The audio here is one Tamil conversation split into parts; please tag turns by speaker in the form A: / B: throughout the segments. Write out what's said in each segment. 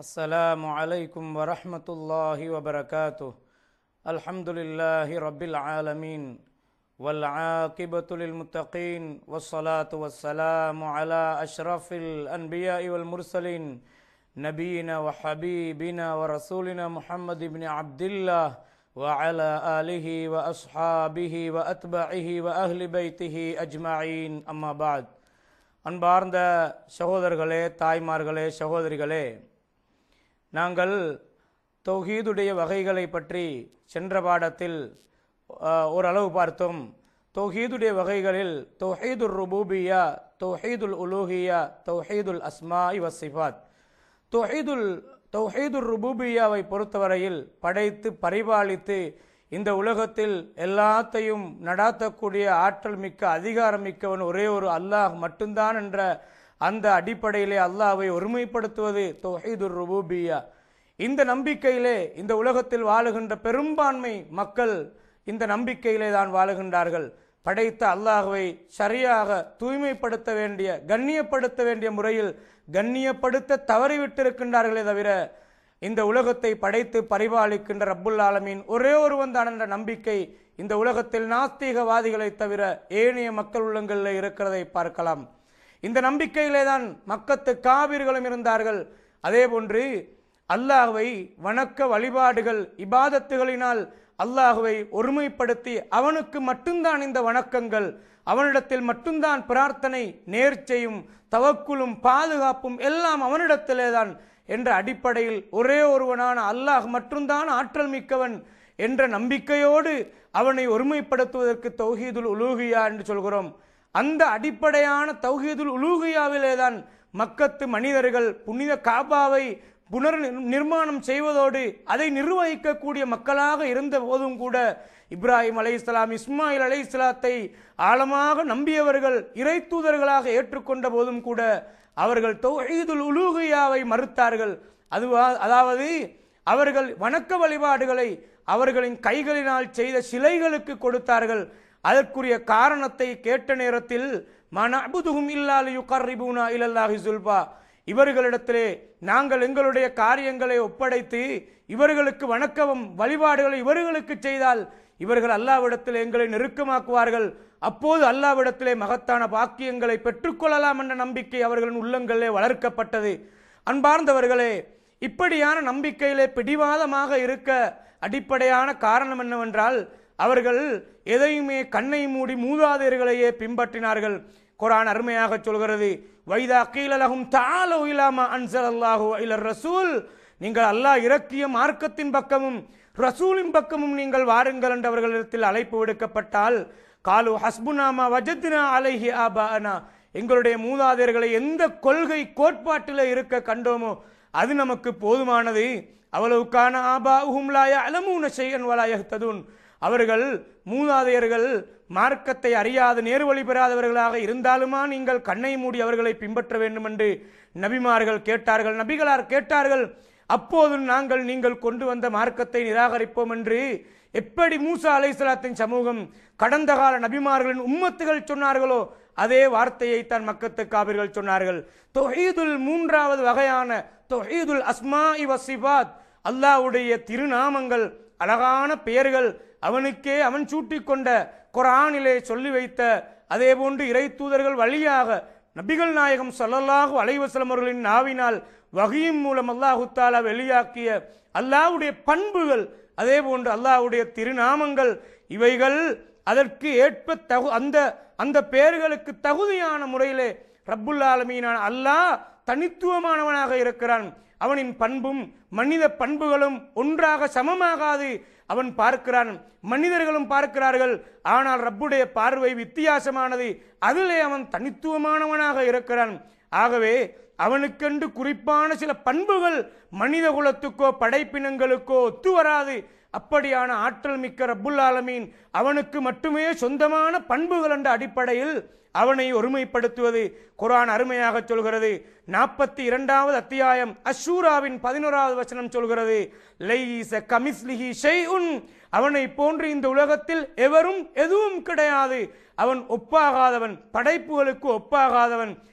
A: السلام عليكم ورحمة الله وبركاته الحمد لله رب العالمين والعاقبة للمتقين والصلاة والسلام على أشرف الأنبياء والمرسلين نبينا وحبيبنا ورسولنا محمد بن عبد الله وعلى آله وأصحابه وأتباعه وأهل بيته أجمعين أما بعد அன்பார்ந்த சகோதரர்களே தாய்மார்களே சகோதரிகளே நாங்கள் தௌஹீதுடைய வகைகளை பற்றி சென்ற பாடத்தில் அஹ், ஓரளவு பார்த்தோம் தௌஹீதுடைய வகைகளில் தௌஹீதுல் ருபூபியா தௌஹீதுல் உலூஹியா தௌஹீதுல் அஸ்மா வசிஃபாத் தௌஹீதுல் தௌஹீதுல் ருபூபியாவை பொறுத்தவரையில் படைத்து பரிபாலித்து இந்த உலகத்தில் எல்லாத்தையும் நடாத்தக்கூடிய ஆற்றல் மிக்க அதிகாரம் மிக்கவன் ஒரே ஒரு அல்லாஹ் மட்டும்தான் என்ற அந்த அடிப்படையிலே அல்லாஹ்வை ஒருமைப்படுத்துவது தௌஹீதுர் ருபூபியா இந்த நம்பிக்கையிலே இந்த உலகத்தில் வாழுகின்ற பெரும்பான்மை மக்கள் இந்த நம்பிக்கையிலே தான் வாழுகின்றார்கள் படைத்த அல்லாஹ்வை சரியாக தூய்மைப்படுத்த வேண்டிய கண்ணியப்படுத்த வேண்டிய முறையில் கண்ணியப்படுத்த தவறிவிட்டிருக்கின்றார்களே தவிர இந்த உலகத்தை படைத்து பரிபாலிக்கின்ற ரப்புல் ஆலமீன் ஒரே ஒருவன் தான் என்ற நம்பிக்கை இந்த உலகத்தில் நாஸ்திகவாதிகளை தவிர ஏனைய மக்கள் உள்ளங்களில் இருக்கிறதை பார்க்கலாம் இந்த நம்பிக்கையிலே தான் மக்கத்து காவிர்களும் இருந்தார்கள் அதே போன்று அல்லாஹ்வை வணக்க வழிபாடுகள் இபாதத்துகளினால் அல்லாஹ்வை ஒருமைப்படுத்தி அவனுக்கு மட்டும்தான் இந்த வணக்கங்கள் அவனிடத்தில் மட்டும்தான் பிரார்த்தனை நேர்ச்சையும் தவக்குலும் பாதுகாப்பும் எல்லாம் அவனிடத்திலே தான் என்ற அடிப்படையில் ஒரே ஒருவனான அல்லாஹ் மட்டும்தான் ஆற்றல் மிக்கவன் என்ற நம்பிக்கையோடு அவனை ஒருமைப்படுத்துவதற்கு தௌஹீதுல் உலூகியா என்று சொல்கிறோம் அந்த அடிப்படையான தௌஹீதுல் உலூகியாவிலே தான் மக்கத்து மனிதர்கள் புனித காபாவை புனர் நிர்மாணம் செய்வதோடு அதை நிர்வகிக்கக்கூடிய மக்களாக இருந்த போதும் கூட இப்ராஹிம் அலை இஸ்லாம் இஸ்மாயில் அலை இஸ்லாத்தை ஆழமாக நம்பியவர்கள் இறை தூதர்களாக ஏற்றுக்கொண்ட போதும் கூட அவர்கள் தௌஹீதுல் உலூகியாவை மறுத்தார்கள் அதுவா அதாவது அவர்கள் வணக்க வழிபாடுகளை அவர்களின் கைகளினால் செய்த சிலைகளுக்கு கொடுத்தார்கள் அதற்குரிய காரணத்தை கேட்ட நேரத்தில் மனபுதுகும் இல்லாலி யுகர்ரிபூனா இலல்லாஹி சுல்பா இவர்களிடத்திலே நாங்கள் எங்களுடைய காரியங்களை ஒப்படைத்து இவர்களுக்கு வணக்கவும் வழிபாடுகளை இவர்களுக்கு செய்தால் இவர்கள் அல்லாவிடத்தில் எங்களை நெருக்கமாக்குவார்கள் அப்போது அல்லாவிடத்திலே மகத்தான பாக்கியங்களை பெற்றுக்கொள்ளலாம் என்ற நம்பிக்கை அவர்களின் உள்ளங்களிலே வளர்க்கப்பட்டது அன்பார்ந்தவர்களே இப்படியான நம்பிக்கையிலே பிடிவாதமாக இருக்க அடிப்படையான காரணம் என்னவென்றால் அவர்கள் எதையுமே கண்ணை மூடி மூதாதையர்களையே பின்பற்றினார்கள் குரான் அருமையாக சொல்கிறது வைதா கீழலகும் தாலோ இலாமா அன்சல் அல்லாஹு இலர் ரசூல் நீங்கள் அல்லாஹ் இறக்கிய மார்க்கத்தின் பக்கமும் ரசூலின் பக்கமும் நீங்கள் வாருங்கள் என்று அவர்களிடத்தில் அழைப்பு விடுக்கப்பட்டால் காலு ஹஸ்புனாமா வஜத்னா அலைஹி ஆபானா எங்களுடைய மூதாதையர்களை எந்த கொள்கை கோட்பாட்டில் இருக்க கண்டோமோ அது நமக்கு போதுமானது அவ்வளவுக்கான ஆபா உஹும்லாய அலமூன செய்யன் வலாயத்ததுன் அவர்கள் மூதாதையர்கள் மார்க்கத்தை அறியாத நேர்வழி பெறாதவர்களாக இருந்தாலுமா நீங்கள் கண்ணை மூடி அவர்களை பின்பற்ற வேண்டும் என்று நபிமார்கள் கேட்டார்கள் நபிகளார் கேட்டார்கள் அப்போது நாங்கள் நீங்கள் கொண்டு வந்த மார்க்கத்தை நிராகரிப்போம் என்று எப்படி மூசா அலைசலாத்தின் சமூகம் கடந்த கால நபிமார்களின் உம்மத்துகள் சொன்னார்களோ அதே வார்த்தையை தான் மக்கத்து காவிர்கள் சொன்னார்கள் தொஹீதுல் மூன்றாவது வகையான தொஹீதுல் அஸ்மா இவசிபாத் அல்லாஹ்வுடைய திருநாமங்கள் அழகான பெயர்கள் அவனுக்கே அவன் சூட்டிக் கொண்ட குரானிலே சொல்லி வைத்த அதே போன்று இறை தூதர்கள் வழியாக நபிகள் நாயகம் ஸல்லல்லாஹு அலைஹி வஸல்லம் அவர்களின் நாவினால் வகையின் மூலம் அல்லாஹு தாலா வெளியாக்கிய அல்லாஹ்வுடைய பண்புகள் அதே போன்று அல்லாஹ்வுடைய திருநாமங்கள் இவைகள் அதற்கு ஏற்ப தகு அந்த அந்த பெயர்களுக்கு தகுதியான முறையிலே ரப்புல் ஆலமீனான அல்லாஹ் தனித்துவமானவனாக இருக்கிறான் அவனின் பண்பும் மனித பண்புகளும் ஒன்றாக சமமாகாது அவன் பார்க்கிறான் மனிதர்களும் பார்க்கிறார்கள் ஆனால் ரப்புடைய பார்வை வித்தியாசமானது அதிலே அவன் தனித்துவமானவனாக இருக்கிறான் ஆகவே அவனுக்கென்று குறிப்பான சில பண்புகள் மனித குலத்துக்கோ படைப்பினங்களுக்கோ ஒத்து வராது அப்படியான ஆற்றல் மிக்க ரப்புல் ஆலமீன் அவனுக்கு மட்டுமே சொந்தமான பண்புகள் என்ற அடிப்படையில் அவனை ஒருமைப்படுத்துவது குரான் அருமையாக சொல்கிறது நாற்பத்தி இரண்டாவது அத்தியாயம் அஷூராவின் பதினோராவது வசனம் சொல்கிறது லைஸ கமிஸ்லிஹி ஷைஉன் அவனை போன்று இந்த உலகத்தில் எவரும் எதுவும் கிடையாது அவன் ஒப்பாகாதவன் படைப்புகளுக்கு ஒப்பாகாதவன்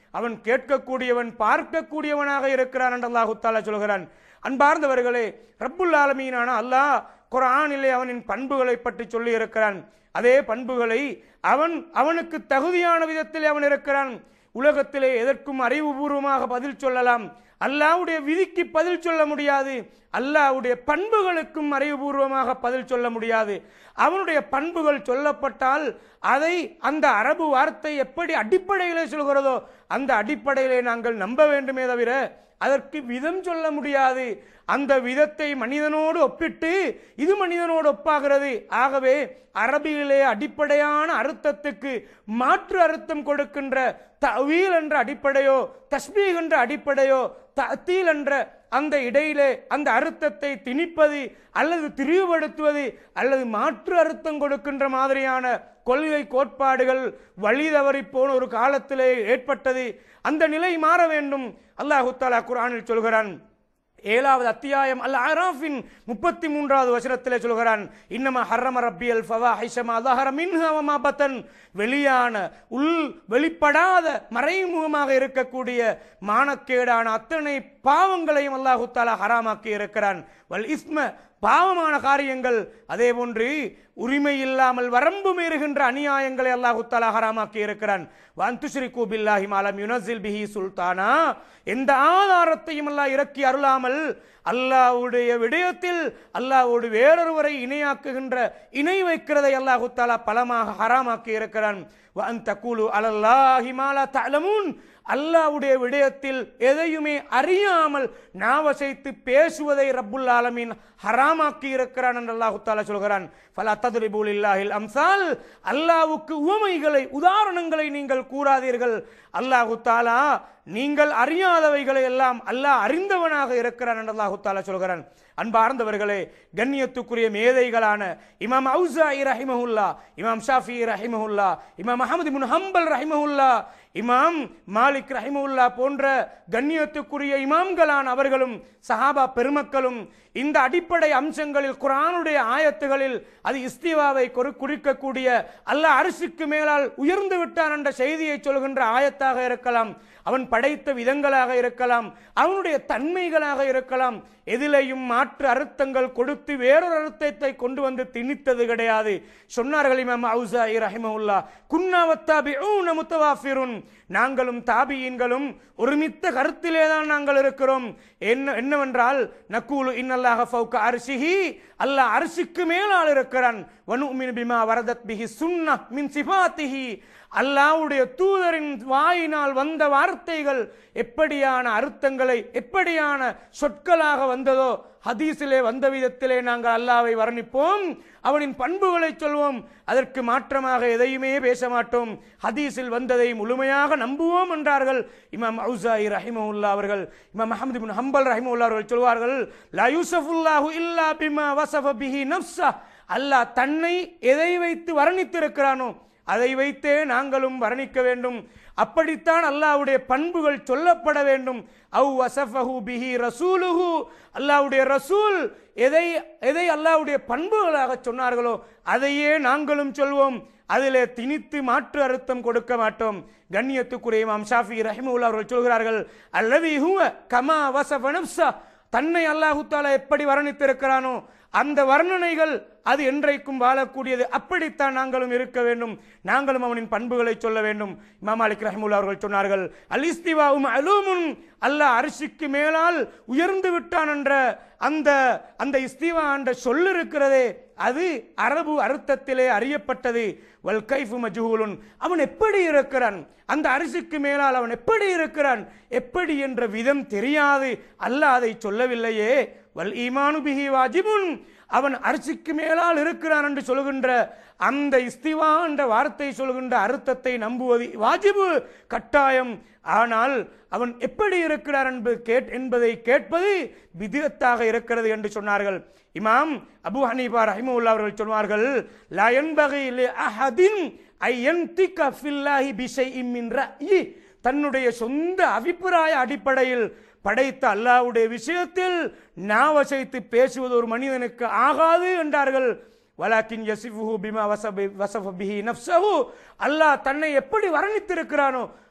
A: அவன் கேட்கக்கூடியவன் பார்க்கக்கூடியவனாக இருக்கிறான் என்று அல்லாஹு தாலா சொல்கிறான் அன்பார்ந்தவர்களே ரப்புல் ஆலமீனான அல்லாஹ் குர்ஆனிலே அவனின் பண்புகளை பற்றி சொல்லி இருக்கிறான் அதே பண்புகளை அவன் அவனுக்கு தகுதியான விதத்தில் அவன் இருக்கிறான் உலகத்திலே எதற்கும் அறிவுபூர்வமாக பதில் சொல்லலாம் அல்லாஹ்வுடைய விதிக்கு பதில் சொல்ல முடியாது அல்லாஹ்வுடைய பண்புகளுக்கும் அறிவுபூர்வமாக பதில் சொல்ல முடியாது அவனுடைய பண்புகள் சொல்லப்பட்டால் அதை அந்த அரபு வார்த்தை எப்படி அடிப்படையிலே சொல்கிறதோ அந்த அடிப்படையிலே நாங்கள் நம்ப வேண்டுமே தவிர அதற்கு விதம் சொல்ல முடியாது அந்த விதத்தை மனிதனோடு ஒப்பிட்டு இது மனிதனோடு ஒப்பாகிறது ஆகவே அரபியிலே அடிப்படையான அர்த்தத்துக்கு மாற்று அர்த்தம் கொடுக்கின்ற தவீல் என்ற அடிப்படையோ தஸ்பீக் என்ற அடிப்படையோ தத்தீல் என்ற அந்த இடையிலே அந்த அர்த்தத்தை திணிப்பது அல்லது திரிவுபடுத்துவது அல்லது மாற்று அர்த்தம் கொடுக்கின்ற மாதிரியான கொள்கை கோட்பாடுகள் வழி தவறி போன ஒரு காலத்திலே ஏற்பட்டது அந்த நிலை மாற வேண்டும் அல்லாஹு தாலா குர்ஆனில் சொல்கிறான் ஏழாவது அத்தியாயம் அல் அராஃபின் முப்பத்தி மூன்றாவது வசனத்திலே சொல்கிறான் இன்னமா ஹர்ரம ரப்பியல் ஃபவா ஹைஷமா அல்லாஹர மின்ஹவமா பத்தன் வெளியான உள் வெளிப்படாத மறைமுகமாக இருக்கக்கூடிய மானக்கேடான அத்தனை பாவங்களையும் அல்லாஹு தாலா ஹராமாக்கி இருக்கிறான் வல் இஸ்ம பாவமான காரியங்கள் அதே போன்று உரிமை இல்லாமல் வரம்பு மீறுகின்ற அநியாயங்களை அல்லாஹு தாலா ஹராமாக்கி இருக்கிறான் வந்துஸ்ரிகு பில்லாஹி மாலம் யுனசில் பிஹி சுல்தானா எந்த ஆதாரத்தையும் அல்லாஹ் இறக்கி அருளாமல் அல்லாஹ்வுடைய விடயத்தில் அல்லாஹ்வோடு வேறொருவரை இணையாக்குகின்ற இணை வைக்கிறதை அல்லாஹு தாலா பலமாக ஹராமாக்கி இருக்கிறான் வஅன் தக்கூலு அலல்லாஹி மாலா தஅலமூன் அல்லாஹ்வுடைய விடயத்தில் எதையுமே அறியாமல் நாவசைத்து பேசுவதை ரப்புல் ஆலமீன் ஹராமாக்கி இருக்கிறான் என்று அல்லாஹு தாலா சொல்கிறான் ஃபலா தத்ரிபூல் இல்லாஹில் அம்சால் அல்லாஹ்வுக்கு உவமைகளை உதாரணங்களை நீங்கள் கூறாதீர்கள் அல்லாஹு தாலா நீங்கள் அறியாதவைகளை எல்லாம் அல்லாஹ் அறிந்தவனாக இருக்கிறான் என்று அல்லாஹு தாலா சொல்கிறான் அன்பார்ந்தவர்களே கண்ணியத்துக்குரிய மேதைகளான இமாம் அவுசாயி ரஹிமஹுல்லா இமாம் ஷாஃபி ரஹிமஹுல்லா இமாம் அஹமது முன் ஹம்பல் ரஹிமஹுல்லா இமாம் மாலிக் ரஹிமஹுல்லா போன்ற கண்ணியத்துக்குரிய இமாம்களான அவர்களும் சஹாபா பெருமக்களும் இந்த அடிப்படை அம்சங்களில் குரானுடைய ஆயத்துகளில் அது இஸ்திவாவை கொரு குறிக்கக்கூடிய அல்லாஹ் அரிசிக்கு மேலால் உயர்ந்து விட்டான் என்ற செய்தியை சொல்கின்ற ஆயத்தாக இருக்கலாம் அவன் படைத்த விதங்களாக இருக்கலாம் அவனுடைய தன்மைகளாக இருக்கலாம் எதிலையும் மாற்று அர்த்தங்கள் கொடுத்து வேறொரு அர்த்தத்தை கொண்டு வந்து திணித்தது கிடையாது சொன்னார்கள் இமாம் அவுசாயி ரஹிமவுல்லா குன்னாவத்தாபிஊன முத்தவாஃபிருன் நாங்களும் தாபியீன்களும் ஒருமித்த கருத்திலே தான் நாங்கள் இருக்கிறோம் என்ன என்னவென்றால் நக்கூலு இன்னல்லாஹ ஃபௌக அர்ஷிஹி அல்லாஹ் அரிசிக்கு மேலால் இருக்கிறான் வனுமின் பிமா வரதத் பிஹி சுன்னா மின் சிபாத்திஹி அல்லாஹ்வுடைய தூதரின் வாயினால் வந்த வார்த்தைகள் எப்படியான அர்த்தங்களை எப்படியான சொற்களாக வந்ததோ ஹதீஸிலே வந்த விதத்திலே நாங்கள் அல்லாவை வர்ணிப்போம் அவனின் பண்புகளை சொல்வோம் அதற்கு மாற்றமாக எதையுமே பேச மாட்டோம் ஹதீஸில் வந்ததை முழுமையாக நம்புவோம் என்றார்கள் இமாம் அவுசாயி ரஹிமவுல்லா அவர்கள் இமாம் அஹமது பின் ஹம்பல் ரஹிமவுல்லா அவர்கள் சொல்வார்கள் லா யூசஃபுல்லாஹு இல்லா பிமா வசஃப பிஹி நஃப்ஸா அல்லாஹ் தன்னை எதை வைத்து வர்ணித்திருக்கிறானோ அதை வைத்தே நாங்களும் வர்ணிக்க வேண்டும் அப்படித்தான் அல்லாஹ்வுடைய பண்புகள் சொல்லப்பட வேண்டும் அவு வசஃபஹு பிஹி ரசூலுஹு அல்லாஹ்வுடைய ரசூல் எதை எதை அல்லாஹ்வுடைய பண்புகளாக சொன்னார்களோ அதையே நாங்களும் சொல்வோம் அதிலே திணித்து மாற்று அர்த்தம் கொடுக்க மாட்டோம் கண்ணியத்துக்குரிய இமாம் ஷாஃபி ரஹிமுல்லா அவர்கள் சொல்கிறார்கள் அல்லது ஹுவ கமா வசஃப நஃப்ஸா தன்னை அல்லாஹு தாலா எப்படி வர்ணித்திருக்கிறானோ அந்த வர்ணனைகள் அது என்றைக்கும் வாழக்கூடியது அப்படித்தான் நாங்களும் இருக்க வேண்டும் நாங்களும் அவனின் பண்புகளை சொல்ல வேண்டும் இமாம் அலிக் ரஹமுல்லா அவர்கள் சொன்னார்கள் அல் இஸ்திவாவும் அலூமுன் அல்லாஹ் அரிசிக்கு மேலால் உயர்ந்து விட்டான் என்ற அந்த அந்த இஸ்திவா என்ற சொல் இருக்கிறதே அது அரபு அர்த்தத்திலே அறியப்பட்டது வல் கைஃபு மஜ்ஹூலுன் அவன் எப்படி இருக்கிறான் அந்த அரிசிக்கு மேலால் அவன் எப்படி இருக்கிறான் எப்படி என்ற விதம் தெரியாது அல்லாஹ் அதை சொல்லவில்லையே வல் ஈமானு பிஹி வாஜிபுன் அவன் அரிசிக்கு மேலால் இருக்கிறான் என்று சொல்கின்ற அந்த இஸ்திவா என்ற வார்த்தை சொல்கின்ற அர்த்தத்தை நம்புவது வாஜிபு கட்டாயம் ஆனால் அவன் எப்படி இருக்கிறார் என்பது கேட் என்பதை கேட்பது விதிகத்தாக இருக்கிறது என்று சொன்னார்கள் இமாம் அபு ஹனீபா ரஹிமுல்லா அவர்கள் சொன்னார்கள் லா யன்பகி லி அஹதின் ஐ யன்திக ஃபில்லாஹி பிஷைஇன் மின் ரஅயி தன்னுடைய சொந்த அபிப்பிராய அடிப்படையில் படைத்த அல்லாஹ்வுடைய விஷயத்தில் நாவசைத்து பேசுவது ஒரு மனிதனுக்கு ஆகாது என்றார்கள் வலாக்கின் யசிஃபுஹு பிமா வசபி வசஃப பிஹி நஃப்ஸஹு அல்லாஹ் தன்னை எப்படி வர்ணித்திருக்கிறானோ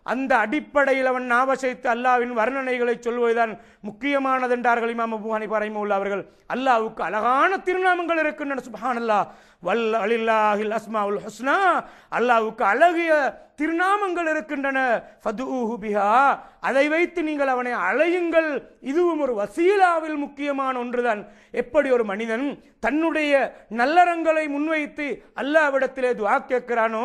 A: அந்த அடிப்படையில் அவன் நாவசைத்து அல்லாவின் வர்ணனைகளை சொல்வதுதான் முக்கியமானது என்றார்கள் இமாம் அபு ஹனிஃபா ரஹிமஹுல்லாஹ் அவர்கள் அல்லாஹ்வுக்கு அழகான திருநாமங்கள் இருக்கின்றன சுப்ஹானல்லாஹ் வல் அலில்லாஹில் அஸ்மாவுல் ஹுஸ்னா அல்லாஹ்வுக்கு அழகிய திருநாமங்கள் இருக்கின்றன ஃபதுஊஹு பிஹா அதை வைத்து நீங்கள் அவனை அழையுங்கள் இதுவும் ஒரு வசீலாவில் முக்கியமான ஒன்றுதான் எப்படி ஒரு மனிதன் தன்னுடைய நல்லறங்களை முன்வைத்து அல்லாவிடத்திலே துஆ கேட்கிறானோ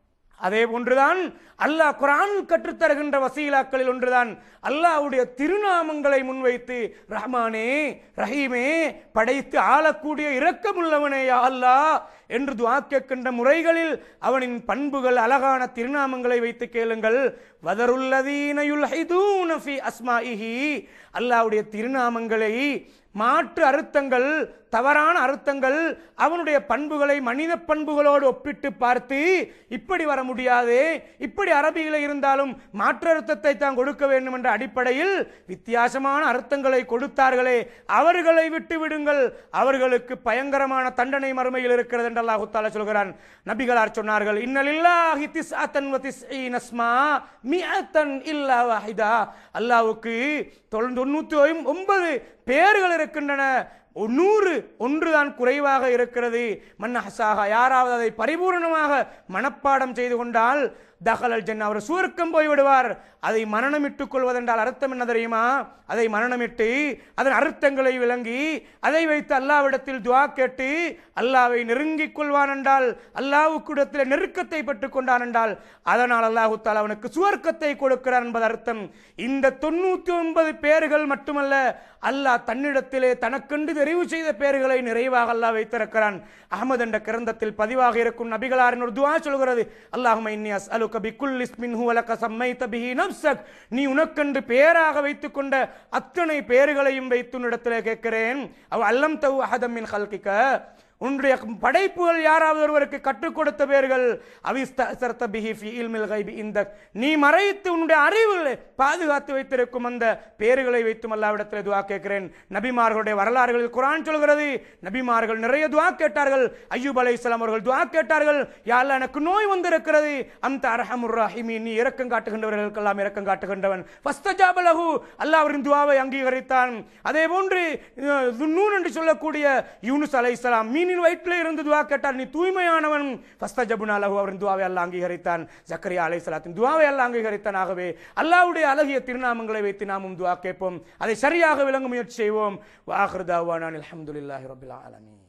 A: அதே போன்றுதான் அல்லாஹ் குரான் கற்றுத்தருகின்ற வசீலாக்களில் ஒன்றுதான் அல்லாஹ்வுடைய திருநாமங்களை முன்வைத்து ரஹ்மானே ரஹீமே படைத்து ஆளக்கூடிய இரக்கமுள்ளவனே யா அல்லாஹ் என்று துஆ கேட்கின்ற முறைகளில் அவனின் பண்புகள் அழகான திருநாமங்களை வைத்து கேளுங்கள் வதருல்லதீன யுல்ஹிதூன ஃபி அஸ்மாஇஹி அல்லாஹ்வுடைய திருநாமங்களை மாற்று அர்த்தங்கள் தவறான அர்த்தங்கள் அவனுடைய பண்புகளை மனித பண்புகளோடு ஒப்பிட்டு பார்த்து இப்படி வர முடியாது இப்படி அரபியில் இருந்தாலும் மாற்று அர்த்தத்தை தான் கொடுக்க வேண்டும் என்ற அடிப்படையில் வித்தியாசமான அர்த்தங்களை கொடுத்தார்களே அவர்களை விட்டு விடுங்கள் அவர்களுக்கு பயங்கரமான தண்டனை மறுமையில் இருக்கிறது என்று அல்லாஹு தாலா சொல்கிறான் நபிகளார் சொன்னார்கள் இன்னலில்லாஹி திஸ்அத்தன் வ திஸ்ஈன அஸ்மா மிஅத்தன் இல்லா வாஹிதா அல்லாஹ்வுக்கு தொண்ணூத்தி ஒன்பது பேர்கள் இருக்கின்றன நூறு ஒன்றுதான் குறைவாக இருக்கிறது மன்னஹசாக யாராவது அதை பரிபூர்ணமாக மனப்பாடம் செய்து கொண்டால் தகலல் ஜன் அவர் சுவர்க்கம் போய்விடுவார் அதை மரணமிட்டுக் கொள்வதென்றால் அர்த்தம் என்ன தெரியுமா அதை மரணமிட்டு அதன் அர்த்தங்களை விளங்கி அதை வைத்து அல்லாவிடத்தில் துவா கேட்டு அல்லாவை நெருங்கிக் கொள்வான் என்றால் அல்லாவுக்கிடத்தில் நெருக்கத்தை பெற்றுக் கொண்டான் என்றால் அதனால் அல்லாஹு தாலா அவனுக்கு சுவர்க்கத்தை கொடுக்கிறான் என்பது அர்த்தம் இந்த தொண்ணூத்தி ஒன்பது பேர்கள் மட்டுமல்ல அல்லாஹ் தன்னிடத்திலே தனக்கென்று தெரிவு செய்த பேர்களை நிறைவாக அல்லாஹ் வைத்திருக்கிறான் அகமது என்ற கிரந்தத்தில் பதிவாக இருக்கும் நபிகளாரின் ஒரு துவா சொல்கிறது அல்லாஹும இன்னி அஸ்அலுக பிக்குல் இஸ்மின் ஹுவலக சம்மைத பிஹி நப்சக் நீ உனக்கென்று பேராக வைத்துக் கொண்ட அத்தனை பேர்களையும் வைத்து உன்னிடத்திலே கேட்கிறேன் அவ அல்லம் தவு அஹதமின் ஹல்கிக்க உன்னுடைய படைப்புகள் யாராவது ஒருவருக்கு கற்றுக் கொடுத்த பேர்கள் அவிஸ்தர்த்த பிஹி ஃபி இல்மில் கைபி இந்த நீ மறைத்து உன்னுடைய அறிவில் பாதுகாத்து வைத்திருக்கும் அந்த பேர்களை வைத்தும் அல்லாவிடத்தில் துவா கேட்கிறேன் நபிமார்களுடைய வரலாறுகளில் குரான் சொல்கிறது நபிமார்கள் நிறைய துவா கேட்டார்கள் ஐயூப் அலைஹிஸ்ஸலாம் அவர்கள் துவா கேட்டார்கள் யாழ்லா எனக்கு நோய் வந்திருக்கிறது அந்த அரஹமுர் ரஹீமி நீ இரக்கம் காட்டுகின்றவர்களுக்கெல்லாம் இரக்கம் காட்டுகின்றவன் ஃபஸ்தஜாபலஹு அல்லாஹ் அவரின் துவாவை அங்கீகரித்தான் அதே போன்று அஹ், துன்னூன் என்று சொல்லக்கூடிய யூனுஸ் அலைஹிஸ்ஸலாம் மீனின் வயிற்றில் இருந்து துவா கேட்டார் நீ தூய்மையானவன் ஃபஸ்தஜபுனா லஹு அவரின் துவாவை அல்லாஹ் அங்கீகரித்தான் ஜக்கரியா அலைஹிஸ்ஸலாத்தின் துவாவை அல்லாஹ் அங்கீகரித்தான் ஆகவே அல்லாஹ்வுடைய அழகிய திருநாமங்களை வைத்து நாமும் துவா கேட்போம் அதை சரியாக விளங்க முயற்சி செய்வோம் வாஹிர் தாவானான் அல்ஹம்துலில்லாஹி ரப்பில் ஆலமீன்